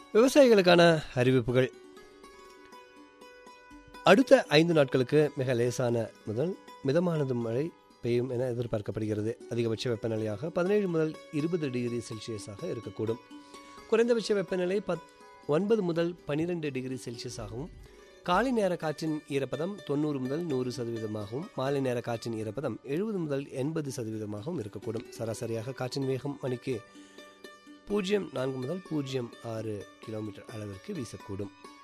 விவசாயிகளுக்கான அறிவிப்புகள் அடுத்த ஐந்து நாட்களுக்கு மிக லேசான முதல் மிதமானது மழை பெய்யும் என எதிர்பார்க்கப்படுகிறது அதிகபட்ச வெப்பநிலையாக பதினேழு முதல் இருபது டிகிரி செல்சியஸாக இருக்கக்கூடும் குறைந்தபட்ச வெப்பநிலை பத் ஒன்பது முதல் பனிரெண்டு டிகிரி செல்சியஸாகவும் காலை நேர காற்றின் ஈரப்பதம் தொண்ணூறு முதல் நூறு சதவீதமாகவும் மாலை நேர காற்றின் ஈரப்பதம் எழுபது முதல் எண்பது சதவீதமாகவும் இருக்கக்கூடும் சராசரியாக காற்றின் வேகம் மணிக்கு பூஜ்ஜியம் நான்கு முதல் பூஜ்ஜியம் ஆறு கிலோமீட்டர் அளவிற்கு வீசக்கூடும்